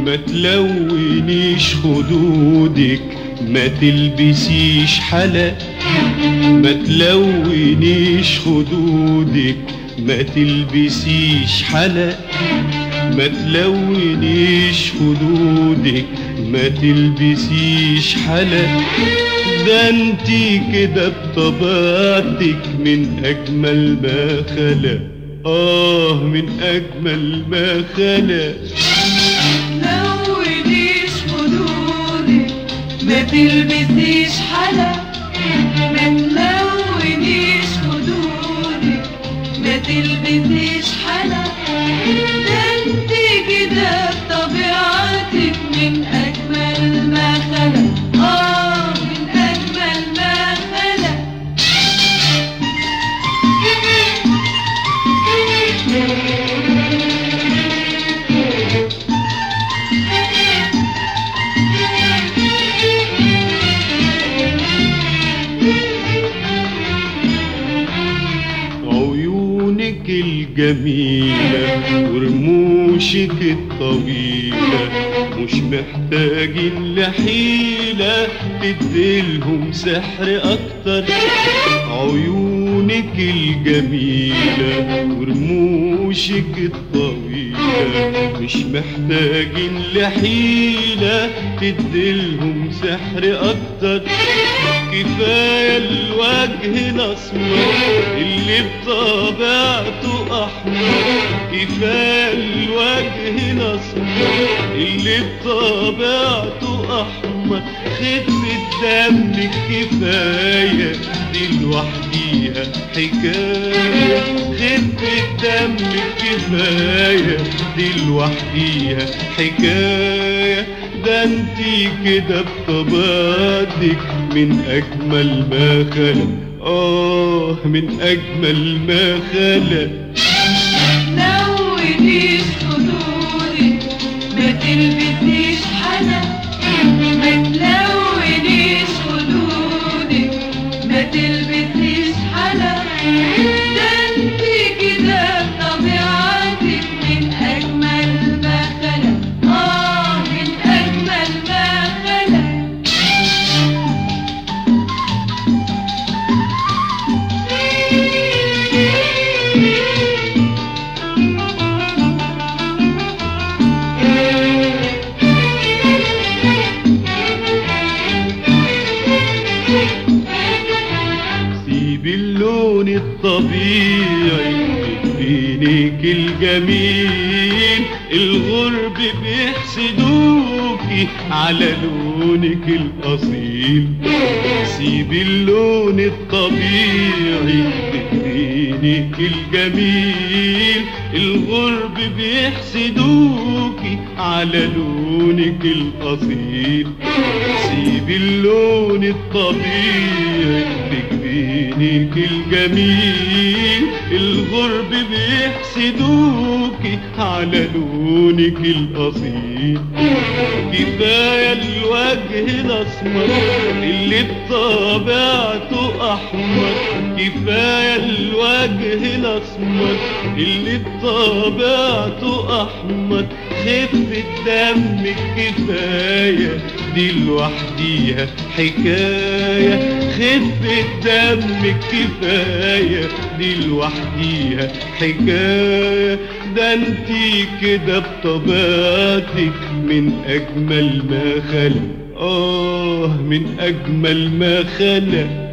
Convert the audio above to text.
ما تلونيش خدودك ما تلبسيش حلق ما تلونيش خدودك ما تلبسيش حلق ما تلونيش خدودك ما تلبسيش حلق ده انتي كده بطبيعتك من اجمل ما خلق اه من اجمل ما خلق لونيش خدودك ما تلبسيش حلق ما تلونيش خدودك ما تلبسيش حلق ده انت كده بطبيعتك من اجمل ما خلق اه من اجمل ما خلق عيونك الجميلة ورموشك الطويلة مش محتاجين لحيلة تديلهم سحر أكتر عيونك الجميلة ورموشك الطويلة مش محتاجين لحيلة تديلهم سحر أكتر كفاية الوجه الأسمر اللي بطبيعته أحمر كفاية الوجه الأسمر اللي بطبيعته أحمر خفة دمك كفاية دي لوحديها حكاية خفة دمك كفاية دي لوحديها حكاية ده انتي كده بطبيعتك من اجمل ما خلق اه من اجمل ما خلق لونيش خدودك ما تلبسيش حلق ما تلونيش خدودك ما تلبسيش حلق ده انت كده بطبيعتك من اجمل ما خلق اه من اجمل ما خلق سيب اللون الطبيعي بينك الجميل الغرب بيحسدوكي على لونك الأصيل سيب اللون الطبيعي بينك الجميل الغرب بيحسدوكي على لونك الأصيل سيب اللون الطبيعي بجبينك الجميل الغرب بيحسدوكي على لونك الأصيل كفاية الوجه الأسمر اللي بطبيعته أحمر كفاية الوجه الأسمر اللي بطبيعته أحمر خفة دمك كفاية دي لوحديها حكاية خفة دمك كفاية دي لوحديها حكاية ده انتي كده بطبيعتك من أجمل ما خلق آه من أجمل ما خلق